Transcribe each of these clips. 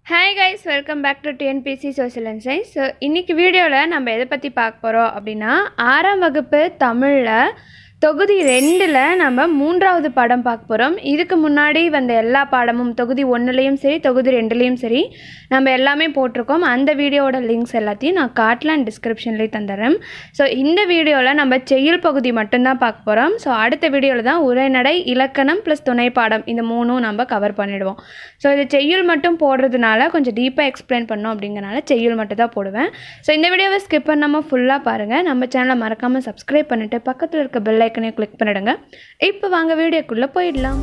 hi guys welcome back to TNPSC social and science so இன்றைக்கி வீடியோவில் நம்ம எதை பற்றி பார்க்க போகிறோம் அப்படின்னா ஆறாம் வகுப்பு தமிழில் தொகுதி ரெண்டில் நம்ம மூன்றாவது பாடம் பார்க்க போகிறோம் இதுக்கு முன்னாடி வந்த எல்லா பாடமும் தொகுதி ஒன்றுலேயும் சரி தொகுதி ரெண்டுலேயும் சரி நம்ம எல்லாமே போட்டிருக்கோம் அந்த வீடியோவோட லிங்க்ஸ் எல்லாத்தையும் நான் காட்டில் அண்ட் டிஸ்கிரிப்ஷன்லேயே தந்துடுறேன் ஸோ இந்த வீடியோவில் நம்ம செய்யுள் பகுதி மட்டும்தான் பார்க்க போகிறோம் ஸோ அடுத்த வீடியோவில் தான் உரைநடை இலக்கணம் ப்ளஸ் துணை பாடம் இந்த மூணும் நம்ம கவர் பண்ணிடுவோம் ஸோ இது செய்யுள் மட்டும் போடுறதுனால கொஞ்சம் டீப்பாக எக்ஸ்பிளைன் பண்ணோம் அப்படிங்கறனால செய்யுள் மட்டும் தான் போடுவேன் ஸோ இந்த வீடியோவை ஸ்கிப் பண்ணாமல் ஃபுல்லாக பாருங்கள் நம்ம சேனலை மறக்காமல் சப்ஸ்கிரைப் பண்ணிவிட்டு பக்கத்தில் இருக்க பெல் ஐக்கனையும் கிளிக் பண்ணிடுங்க இப்போ வாங்க வீடியோக்குள்ளே போயிடலாம்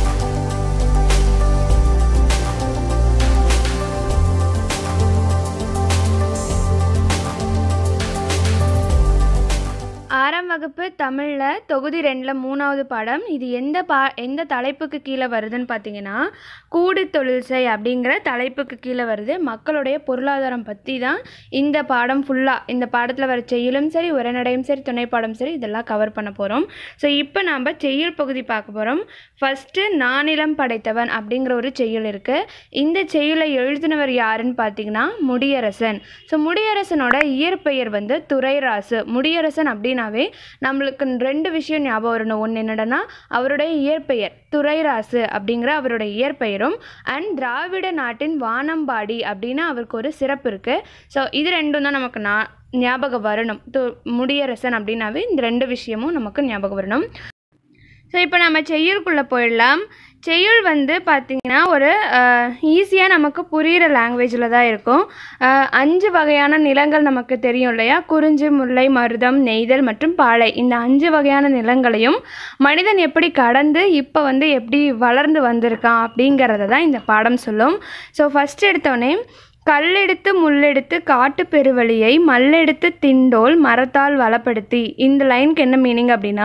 ஆறாம் வகுப்பு தமிழில் தொகுதி ரெண்டில் மூணாவது பாடம் இது எந்த பா எந்த தலைப்புக்கு கீழே வருதுன்னு பார்த்தீங்கன்னா கூடு தொழில் செய் அப்படிங்கிற தலைப்புக்கு கீழே வருது மக்களுடைய பொருளாதாரம் பற்றி தான் இந்த பாடம் ஃபுல்லாக இந்த பாடத்தில் வர செய்யலும் சரி உரைநடையும் சரி துணைப்பாடம் சரி இதெல்லாம் கவர் பண்ண போகிறோம் ஸோ இப்போ நாம் செய்யுள் பகுதி பார்க்க போகிறோம் ஃபஸ்ட்டு நானிலம் படைத்தவன் அப்படிங்கிற ஒரு செய்யுள் இருக்குது இந்த செய்யுளை எழுதினவர் யாருன்னு பார்த்தீங்கன்னா முடியரசன் ஸோ முடியரசனோட இயற்பெயர் வந்து துரைராசு முடியரசன் அப்படின்னாவே நம்மளுக்கு ரெண்டு விஷயம் ஞாபகம் வரணும் ஒன்று என்னடனா அவருடைய இயற்பெயர் துரைராசு அப்படிங்கிற அவருடைய இயற்பெயரும் அண்ட் திராவிட நாட்டின் வானம்பாடி அப்படின்னு அவருக்கு ஒரு சிறப்பு இருக்குது ஸோ இது ரெண்டும் தான் நமக்கு நா ஞாபகம் வரணும் து முடியரசன் அப்படின்னாவே இந்த ரெண்டு விஷயமும் நமக்கு ஞாபகம் வரணும் ஸோ இப்போ நம்ம செய்யுளுக்குள்ளே போயிடலாம் செய்யுள் வந்து பார்த்திங்கன்னா ஒரு ஈஸியாக நமக்கு புரிகிற லாங்குவேஜில் தான் இருக்கும் அஹ், அஞ்சு வகையான நிலங்கள் நமக்கு தெரியும் இல்லையா குறிஞ்சி முல்லை மருதம் நெய்தல் மற்றும் பாலை இந்த அஞ்சு வகையான நிலங்களையும் மனிதன் எப்படி கடந்து இப்போ வந்து எப்படி வளர்ந்து வந்திருக்கான் அப்படிங்கிறத தான் இந்த பாடம் சொல்லும் ஸோ ஃபஸ்ட் எடுத்தோடனே கல்லெடுத்து முள்ளெடுத்து காட்டு பெருவழியை மல்லெடுத்து திண்டோல் மரத்தால் வளப்படுத்தி இந்த லைனுக்கு என்ன மீனிங் அப்படின்னா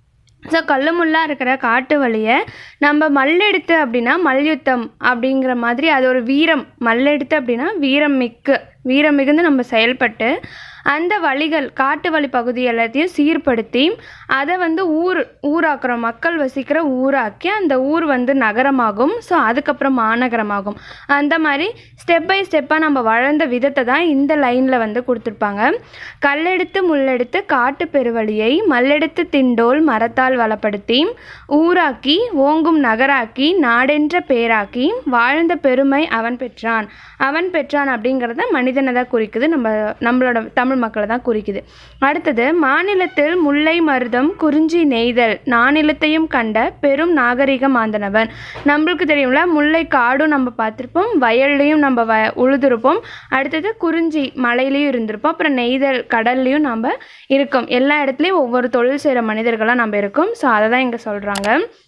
ஸோ கல்லு முள்ளா இருக்கிற காட்டு வழியை நம்ம மல்லெடுத்து அப்படின்னா மல்யுத்தம் அப்படிங்கிற மாதிரி அது ஒரு வீரம் மல்லெடுத்து அப்படின்னா வீரம் மிக்கு வீரம் மிகுந்து நம்ம செயல்பட்டு அந்த வழிகள் காட்டு வழி பகுதி எல்லாத்தையும் சீர்படுத்தி அதை வந்து ஊர் ஊராக்குறோம் மக்கள் வசிக்கிற ஊராக்கி அந்த ஊர் வந்து நகரமாகும் ஸோ அதுக்கப்புறம் மாநகரமாகும் அந்த மாதிரி ஸ்டெப் பை ஸ்டெப்பாக நம்ம வளர்ந்த விதத்தை தான் இந்த லைனில் வந்து கொடுத்துருப்பாங்க கல்லெடுத்து முள்ளெடுத்து காட்டு பெருவழியை மல்லெடுத்து திண்டோல் மரத்தால் வளப்படுத்தி ஊராக்கி ஓங்கும் நகராக்கி நாடென்ற பேராக்கி வாழ்ந்த பெருமை அவன் பெற்றான் அவன் பெற்றான் அப்படிங்கிறத மனிதனை தான் குறிக்குது நம்ம நம்மளோட தமிழ் மக்களை தான் குறிக்குது அடுத்தது மாநிலத்தில் முல்லை மருதம் குறிஞ்சி நெய்தல் நானிலத்தையும் கண்ட பெரும் நாகரிக மாந்தனவன் நம்மளுக்கு தெரியும்ல முல்லை காடும் நம்ம பார்த்துருப்போம் வயல்லையும் நம்ம வ உழுதுருப்போம் அடுத்தது குறிஞ்சி மலையிலையும் இருந்திருப்போம் அப்புறம் நெய்தல் கடல்லையும் நம்ம இருக்கோம் எல்லா இடத்துலையும் ஒவ்வொரு தொழில் செய்கிற மனிதர்களாக நம்ம இருக்கோம் ஸோ அதை தான் இங்கே சொல்கிறாங்க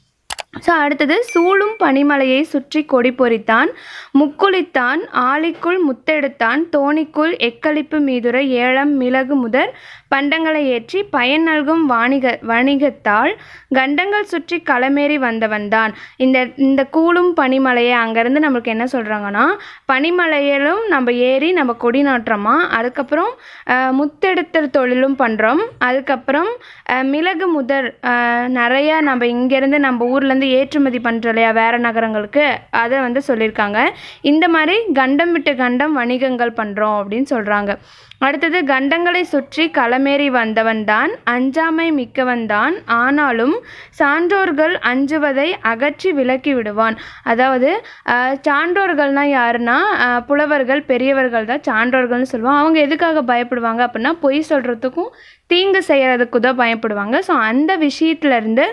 ஸோ அடுத்தது சூழும் பனிமலையை சுற்றி கொடி பொறித்தான் முக்குளித்தான் ஆலிக்குள் முத்தெடுத்தான் தோணிக்குள் எக்களிப்பு மீதுர ஏலம் மிளகு முதற் பண்டங்களை ஏற்றி பயன் நல்கும் வாணிக வணிகத்தால் கண்டங்கள் சுற்றி களமேறி வந்தவன்தான் இந்த இந்த கூலும் பனிமலையை அங்கேருந்து நம்மளுக்கு என்ன சொல்கிறாங்கன்னா பனிமலையிலும் நம்ம ஏறி நம்ம கொடி நாட்டுறோமா அதுக்கப்புறம் அஹ், முத்தெடுத்தல் தொழிலும் பண்ணுறோம் அதுக்கப்புறம் அஹ், மிளகு முதற் அஹ், நிறையா நம்ம இங்கேருந்து நம்ம ஊர்லேருந்து ஏற்றுமதி பண்ணுறோம் இல்லையா வேறு நகரங்களுக்கு அதை வந்து சொல்லியிருக்காங்க இந்த மாதிரி கண்டம் விட்டு கண்டம் வணிகங்கள் பண்ணுறோம் அப்படின்னு சொல்கிறாங்க அடுத்தது கண்டங்களை சுற்றி களமேறி வந்தவன்தான் அஞ்சாமை மிக்கவன்தான் ஆனாலும் சான்றோர்கள் அஞ்சுவதை அகற்றி விலக்கி விடுவான் அதாவது ஆஹ், சான்றோர்கள்னா யாருன்னா ஆஹ், புலவர்கள் பெரியவர்கள் தான் சான்றோர்கள்னு சொல்லுவோம் அவங்க எதுக்காக பயப்படுவாங்க அப்படின்னா பொய் சொல்கிறதுக்கும் தீங்கு செய்கிறதுக்கு தான் பயப்படுவாங்க ஸோ அந்த விஷயத்துலேருந்து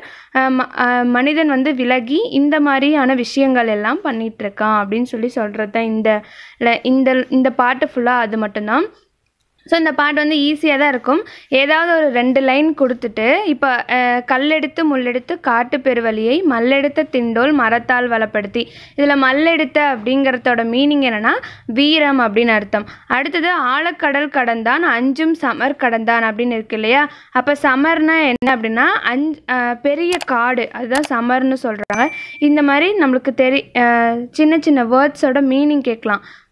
மனிதன் வந்து விலகி இந்த மாதிரியான விஷயங்கள் எல்லாம் பண்ணிட்டு இருக்கான் அப்படின்னு சொல்லி சொல்கிறது தான் இந்த ல- இந்த இந்த பாட்டு ஃபுல்லாக அது மட்டும்தான் ஸோ இந்த பாட்டு வந்து ஈஸியாக தான் இருக்கும் ஏதாவது ஒரு ரெண்டு லைன் கொடுத்துட்டு இப்போ அஹ், கல்லெடுத்து முள்ளெடுத்து காட்டு பெருவழியை மல்லெடுத்த திண்டோல் மரத்தால் வளப்படுத்தி இதில் மல்லெடுத்த அப்படிங்கிறதோட மீனிங் என்னென்னா வீரம் அப்படின்னு அர்த்தம் அடுத்தது ஆழக்கடல் கடந்தான் அஞ்சும் சமர் கடந்தான் அப்படின்னு இருக்கு இல்லையா அப்போ சமர்னா என்ன அப்படின்னா அஞ் அஹ், பெரிய காடு அதுதான் சமர்னு சொல்கிறாங்க இந்த மாதிரி நம்மளுக்கு தெரி அஹ், சின்ன சின்ன வேர்ட்ஸோட மீனிங் கேட்கலாம்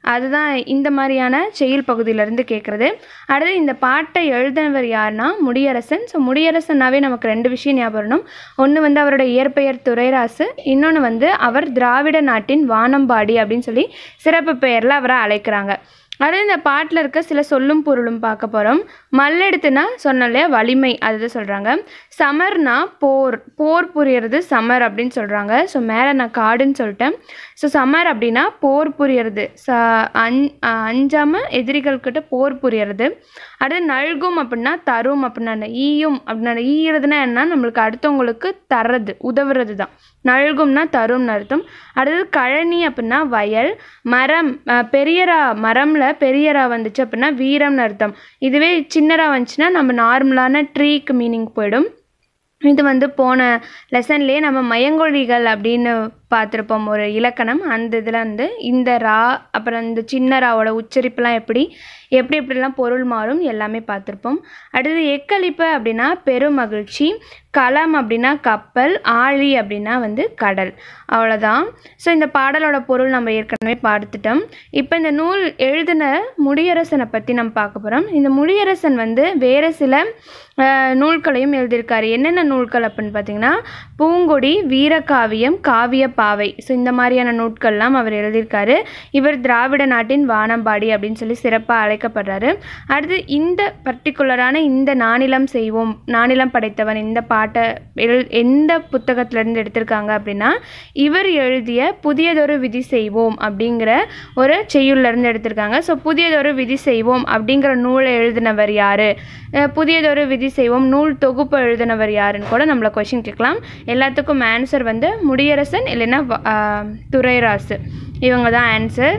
அதுதான் இந்த மாதிரியான செயல் பகுதியிலேருந்து கேட்குறது அடுத்து இந்த பாட்டை எழுதினவர் யாருன்னா முடியரசன் ஸோ முடியரசனாவே நமக்கு ரெண்டு விஷயம் ஞாபகம் வரணும் ஒன்று வந்து அவரோட இயற்பெயர் துரைராசு இன்னொன்று வந்து அவர் திராவிட நாட்டின் வானம்பாடி அப்படின்னு சொல்லி சிறப்பு பெயரில் அவரை அழைக்கிறாங்க அடுத்து இந்த பாட்டில் இருக்க சில சொல்லும் பொருளும் பார்க்க போகிறோம் மல்லெடுத்துனா சொன்னோம் இல்லையா வலிமை அதுதான் சொல்கிறாங்க சமர்னா போர் போர் புரியறது சமர் அப்படின்னு சொல்கிறாங்க ஸோ மேலே நான் காடுன்னு சொல்லிட்டேன் ஸோ சமர் அப்படின்னா போர் புரியறது ச அஞ் அஞ்சாமல் எதிரிகள்கிட்ட போர் புரியறது அடுத்து நல்கும் அப்படின்னா தரும் அப்படின்னா ஈயும் அப்படின்னா ஈகிறதுனா என்ன நம்மளுக்கு அடுத்தவங்களுக்கு தர்றது உதவுறது தான் நல்கும்னா தரும்னு அர்த்தம் அடுத்தது கழனி அப்படின்னா வயல் மரம் அஹ், பெரியரா மரம்ல பெரியரா வந்துச்சு அப்படின்னா வீரம்னு அர்த்தம் இதுவே சின்னரா வந்துச்சுன்னா நம்ம நார்மலான ட்ரீக்கு மீனிங் போயிடும் இது வந்து போன லெசன்லேயே நம்ம மயங்கொழிகள் அப்படின்னு பார்த்துருப்போம் ஒரு இலக்கணம் அந்த இதில் வந்து இந்த ரா அப்புறம் இந்த சின்ன ராவோட உச்சரிப்புலாம் எப்படி எப்படி எப்படிலாம் பொருள் மாறும் எல்லாமே பார்த்துருப்போம் அடுத்தது எக்களிப்பு அப்படின்னா பெருமகிழ்ச்சி களம் அப்படின்னா கப்பல் ஆழி அப்படின்னா வந்து கடல் அவ்வளோதான் ஸோ இந்த பாடலோட பொருள் நம்ம ஏற்கனவே பார்த்துட்டோம் இப்போ இந்த நூல் எழுதின முடியரசனை பற்றி நம்ம பார்க்க போகிறோம் இந்த முடியரசன் வந்து வேறு சில அஹ், நூல்களையும் எழுதியிருக்காரு என்னென்ன நூல்கள் அப்படின்னு பார்த்தீங்கன்னா பூங்கொடி வீரகாவியம் காவிய பாவை ஸோ இந்த மாதிரியான நூட்கள்லாம் அவர் எழுதியிருக்காரு இவர் திராவிட நாட்டின் வானம்பாடி அப்படின்னு சொல்லி சிறப்பாக அழைக்கப்படுறாரு அடுத்து இந்த பர்டிகுலரான இந்த நானிலம் செய்வோம் நானிலம் படைத்தவன் இந்த பாட்டை எழு எந்த புத்தகத்திலேருந்து எடுத்திருக்காங்க அப்படின்னா இவர் எழுதிய புதியதொரு விதி செய்வோம் அப்படிங்கிற ஒரு செய்யுள்லேருந்து எடுத்திருக்காங்க ஸோ புதியதொரு விதி செய்வோம் அப்படிங்கிற நூலை எழுதினவர் யார் புதியதொரு விதி செய்வோம் நூல் தொகுப்பு எழுதினவர் யாருன்னு கூட நம்மளை கொஷின் கேட்கலாம் எல்லாத்துக்கும் ஆன்சர் வந்து முடியரசன் இல்லைன்னா வ- ஆஹ் துரைராசு இவங்க தான் ஆன்சர்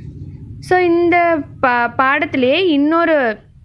ஸோ இந்த பா பாடத்திலேயே இன்னொரு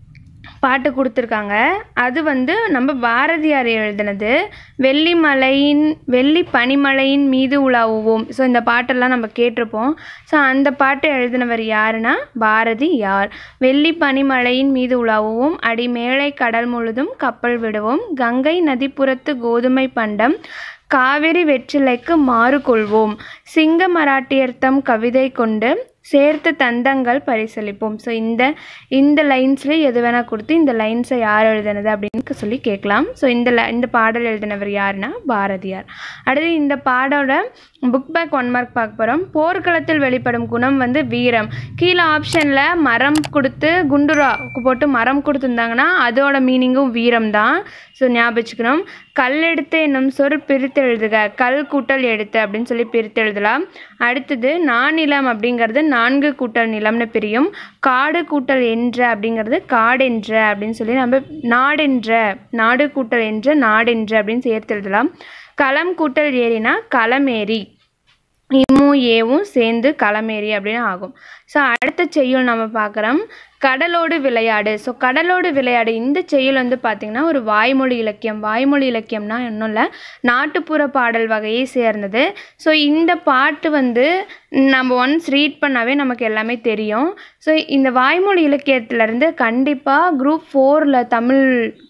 பாட்டு கொடுத்துருக்காங்க அது வந்து நம்ம பாரதியார் எழுதினது வெள்ளிமலையின் வெள்ளி பனிமலையின் மீது உலாவுவோம் ஸோ இந்த பாட்டெல்லாம் நம்ம கேட்டிருப்போம் ஸோ அந்த பாட்டை எழுதினவர் யாருன்னா பாரதி யார் வெள்ளி பனிமலையின் மீது உலாவுவோம் அடி மேலை கடல் முழுதும் கப்பல் விடுவோம் கங்கை நதிப்புறத்து கோதுமை பண்டம் காவிரி வெற்றிலைக்கு மாறு கொள்வோம் சிங்க மராட்டியர்த்தம் கவிதை கொண்டு சேர்த்து தந்தங்கள் பரிசளிப்போம் ஸோ இந்த இந்த லைன்ஸ்லேயே எது வேணால் கொடுத்து இந்த லைன்ஸை யார் எழுதினது அப்படின்னு சொல்லி கேட்கலாம் ஸோ இந்த ல இந்த பாடல் எழுதினவர் யாருன்னா பாரதியார் அடுத்து இந்த பாடோட புக் பேக் ஒன் மார்க் பார்க்க போகிறோம் போர்க்களத்தில் வெளிப்படும் குணம் வந்து வீரம் கீழே ஆப்ஷனில் மரம் கொடுத்து குண்டுரா போட்டு மரம் கொடுத்துருந்தாங்கன்னா அதோட மீனிங்கும் வீரம் தான் ஸோ ஞாபகம் வச்சுக்கணும் கல் எடுத்து என்னும் சொல் பிரித்து எழுதுக கல் கூட்டல் எடுத்து அப்படின்னு சொல்லி பிரித்து எழுதலாம் அடுத்தது நானிலம் அப்படிங்கிறது நான்கு கூட்டல் நிலம்னு பிரியும் காடு கூட்டல் என்ற அப்படிங்கிறது காடென்ற அப்படின்னு சொல்லி நம்ம நாடென்ற நாடு கூட்டல் என்ற நாடென்ற அப்படின்னு சேர்த்து எழுதலாம் களம் கூட்டல் ஏரினா களமேரி இம்மும் ஏவும் சேர்ந்து களமேறி அப்படின்னு ஆகும் ஸோ அடுத்த செய்யுள் நம்ம பார்க்குறோம் கடலோடு விளையாடு ஸோ கடலோடு விளையாடு இந்த செய்யுள் வந்து பார்த்திங்கன்னா ஒரு வாய்மொழி இலக்கியம் வாய்மொழி இலக்கியம்னா ஒன்றும் இல்லை நாட்டுப்புற பாடல் வகையை சேர்ந்தது ஸோ இந்த பாட்டு வந்து நம்ம ஒன்ஸ் ரீட் பண்ணாவே நமக்கு எல்லாமே தெரியும் ஸோ இந்த வாய்மொழி இலக்கியத்துலேருந்து கண்டிப்பாக குரூப் ஃபோரில் தமிழ்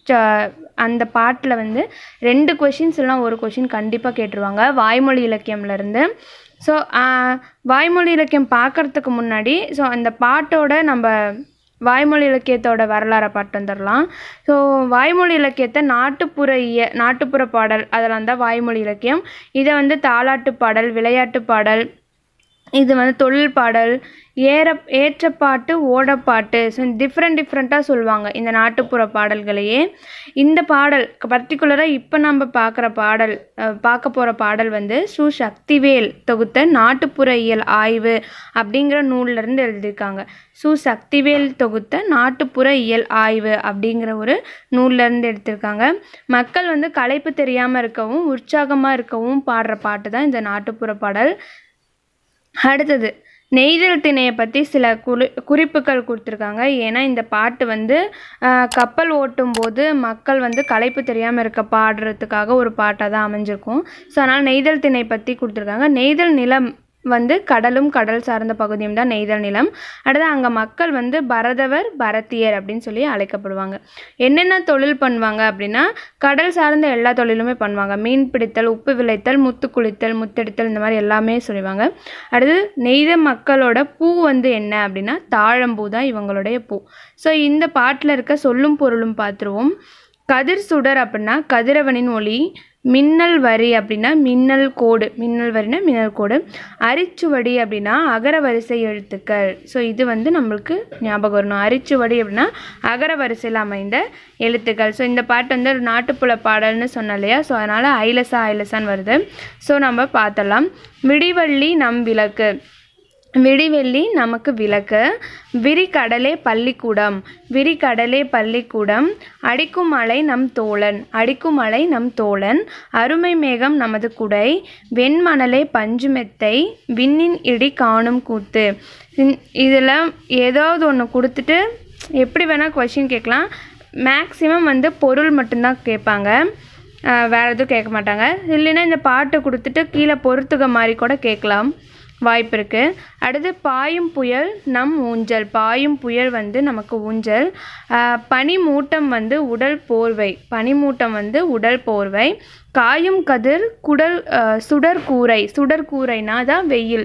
ச- அந்த பாட்டில் வந்து ரெண்டு கொஷின்ஸ் எல்லாம் ஒரு கொஷின் கண்டிப்பாக கேட்டுருவாங்க வாய்மொழி இலக்கியம்லேருந்து ஸோ வாய்மொழி இலக்கியம் பார்க்கறதுக்கு முன்னாடி ஸோ அந்த பாட்டோட நம்ம வாய்மொழி இலக்கியத்தோட வரலாறை பாட்டு வந்துடலாம் ஸோ வாய்மொழி இலக்கியத்தை நாட்டுப்புற இய நாட்டுப்புற பாடல் அதெல்லாம் தான் வாய்மொழி இலக்கியம் இதை வந்து தாலாட்டு பாடல் விளையாட்டு பாடல் இது வந்து தொழில் பாடல் ஏற ஏற்றப்பாட்டு ஓடப்பாட்டு ஸோ டிஃப்ரெண்ட் டிஃப்ரெண்ட்டாக சொல்லுவாங்க இந்த நாட்டுப்புற பாடல்களையே இந்த பாடல் பர்டிகுலராக இப்போ நம்ம பார்க்குற பாடல் அஹ், பார்க்க போகிற பாடல் வந்து சு சக்திவேல் தொகுத்த நாட்டுப்புற இயல் ஆய்வு அப்படிங்கிற நூல்ல இருந்து எழுதியிருக்காங்க சு சக்திவேல் தொகுத்த நாட்டுப்புற இயல் ஆய்வு அப்படிங்கிற ஒரு நூல்ல இருந்து எடுத்திருக்காங்க மக்கள் வந்து களைப்பு தெரியாமல் இருக்கவும் உற்சாகமாக இருக்கவும் பாடுற பாட்டு தான் இந்த நாட்டுப்புற பாடல் அடுத்தது நெய்தல் திணையை பற்றி சில குறி குறிப்புகள் கொடுத்துருக்காங்க ஏன்னா இந்த பாட்டு வந்து ஆஹ், கப்பல் ஓட்டும் போது மக்கள் வந்து களைப்பு தெரியாமல் இருக்க பாடுறதுக்காக ஒரு பாட்டாக தான் அமைஞ்சிருக்கும் ஸோ அதனால் நெய்தல் திணை பற்றி கொடுத்துருக்காங்க நெய்தல் நிலம் வந்து கடலும் கடல் சார்ந்த பகுதியும் தான் நெய்தல் நிலம் அடுத்து அங்கே மக்கள் வந்து பரதவர் பரத்தியர் அப்படின்னு சொல்லி அழைக்கப்படுவாங்க என்னென்ன தொழில் பண்ணுவாங்க அப்படின்னா கடல் சார்ந்த எல்லா தொழிலுமே பண்ணுவாங்க மீன் பிடித்தல் உப்பு விளைத்தல் முத்து குளித்தல் முத்தெடுத்தல் இந்த மாதிரி எல்லாமே சொல்லுவாங்க அடுத்து நெய்த மக்களோட பூ வந்து என்ன அப்படின்னா தாழம்பூ தான் இவங்களுடைய பூ ஸோ இந்த பாட்டில் இருக்க சொல்லும் பொருளும் பார்த்துருவோம் கதிர் சுடர் அப்படின்னா கதிரவனின் ஒளி மின்னல் வரி அப்படின்னா மின்னல் கோடு மின்னல் வரினா மின்னல் கோடு அரிச்சுவடி அப்படின்னா அகர வரிசை எழுத்துக்கள் ஸோ இது வந்து நம்மளுக்கு ஞாபகம் வரணும் அரிச்சுவடி அப்படின்னா அகர வரிசையில் அமைந்த எழுத்துக்கள் ஸோ இந்த பாட்டு வந்து ஒரு நாட்டுப்புற பாடல்னு சொன்னேன் இல்லையா ஸோ அதனால் ஐலசா ஐலசான்னு வருது ஸோ நம்ம பார்த்தலாம் விடிவள்ளி நம் விளக்கு விடிவெள்ளி நமக்கு விளக்கு விரிகடலே பள்ளிக்கூடம் விரிகடலே பள்ளிக்கூடம் அடிக்கும் மழை நம் தோழன் அடிக்கும் மழை நம் தோழன் அருமை மேகம் நமது குடை வெண்மணலே பஞ்சுமெத்தை விண்ணின் இடி காணும் கூத்து இதில் ஏதாவது ஒன்று கொடுத்துட்டு எப்படி வேணால் கொஷின் கேட்கலாம் மேக்ஸிமம் வந்து பொருள் மட்டும்தான் கேட்பாங்க வேறு எதுவும் கேட்க மாட்டாங்க இல்லைன்னா இந்த பாட்டு கொடுத்துட்டு கீழே பொறுத்துக்க மாதிரி கூட கேட்கலாம் வாய்ப்பு இருக்குது அடுத்து பாயும் புயல் நம் ஊஞ்சல் பாயும் புயல் வந்து நமக்கு ஊஞ்சல் பனிமூட்டம் வந்து உடல் போர்வை பனிமூட்டம் வந்து உடல் போர்வை காயும் கதிர் குடல் சுடற்கூரை சுடற்கூரைனா தான் வெயில்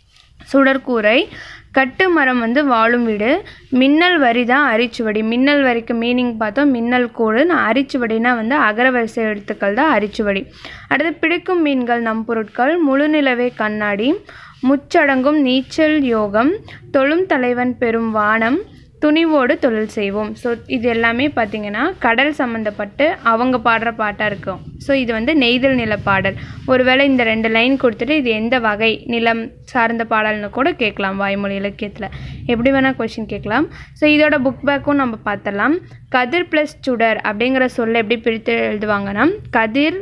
சுடற்கூரை கட்டுமரம் வந்து வாழும் வீடு மின்னல் வரி தான் அரிச்சுவடி மின்னல் வரிக்கு மீனிங் பார்த்தோம் மின்னல் கோடு நான் அரிச்சுவடினா வந்து அகரவரிசை எழுத்துக்கள் தான் அரிச்சுவடி அடுத்து பிடிக்கும் மீன்கள் நம் பொருட்கள் முழுநிலவே கண்ணாடி முச்சடங்கும் நீச்சல் யோகம் தொழும் தலைவன் பெரும் வானம் துணிவோடு தொழில் செய்வோம் ஸோ இது எல்லாமே பார்த்திங்கன்னா கடல் சம்மந்தப்பட்டு அவங்க பாடுற பாட்டாக இருக்கும் ஸோ இது வந்து நெய்தல் நில பாடல் ஒருவேளை இந்த ரெண்டு லைன் கொடுத்துட்டு இது எந்த வகை நிலம் சார்ந்த பாடல்னு கூட கேட்கலாம் வாய்மொழி இலக்கியத்தில் எப்படி வேணால் கொஷின் கேட்கலாம் ஸோ இதோட புக் பேக்கும் நம்ம பார்த்தலாம் கதிர் ப்ளஸ் சுடர் அப்படிங்கிற சொல்ல எப்படி பிரித்து எழுதுவாங்கன்னா கதிர்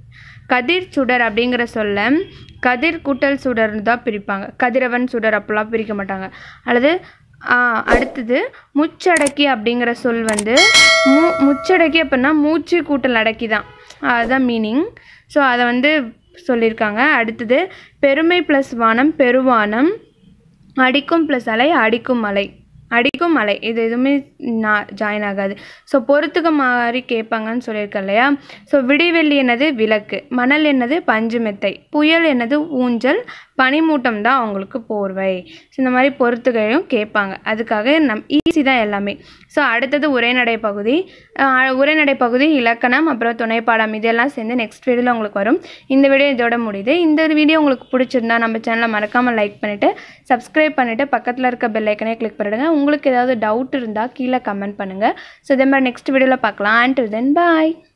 கதிர் சுடர் அப்படிங்கிற சொல்ல கதிர் கூட்டல் சுடர்னு தான் பிரிப்பாங்க கதிரவன் சுடர் அப்படிலாம் பிரிக்க மாட்டாங்க அல்லது அடுத்தது முச்சடக்கி அப்படிங்கிற சொல் வந்து மூ முச்சடக்கி அப்படின்னா மூச்சு கூட்டல் அடக்கி தான் அதுதான் மீனிங் ஸோ அதை வந்து சொல்லியிருக்காங்க அடுத்தது பெருமை ப்ளஸ் வானம் பெருவானம் அடிக்கும் ப்ளஸ் அலை அடிக்கும் அலை அடிக்கும் மலை இது எதுவுமே நான் ஜாயின் ஆகாது ஸோ பொறுத்துக்க மாதிரி கேட்பாங்கன்னு சொல்லியிருக்கேன் இல்லையா ஸோ விடிவெள்ளி என்னது விளக்கு மணல் என்னது பஞ்சு மெத்தை புயல் என்னது ஊஞ்சல் பனிமூட்டம் தான் அவங்களுக்கு போர்வை ஸோ இந்த மாதிரி பொறுத்துகையும் கேட்பாங்க அதுக்காக நம் ஈஸி தான் எல்லாமே ஸோ அடுத்தது உரைநடை பகுதி உரைநடை பகுதி இலக்கணம் அப்புறம் துணைப்பாடம் இதெல்லாம் சேர்ந்து நெக்ஸ்ட் வீடியோவில் உங்களுக்கு வரும் இந்த வீடியோ இதோட முடியுது இந்த வீடியோ உங்களுக்கு பிடிச்சிருந்தா நம்ம சேனலை மறக்காமல் லைக் பண்ணிவிட்டு சப்ஸ்கிரைப் பண்ணிவிட்டு பக்கத்தில் இருக்க பெல் ஐக்கனே கிளிக் பண்ணிவிடுங்க உங்களுக்கு ஏதாவது டவுட் இருந்தால் கீழே கமெண்ட் பண்ணுங்கள் ஸோ இதே மாதிரி நெக்ஸ்ட் வீடியோவில் பார்க்கலாம் அண்ட் தென் பாய்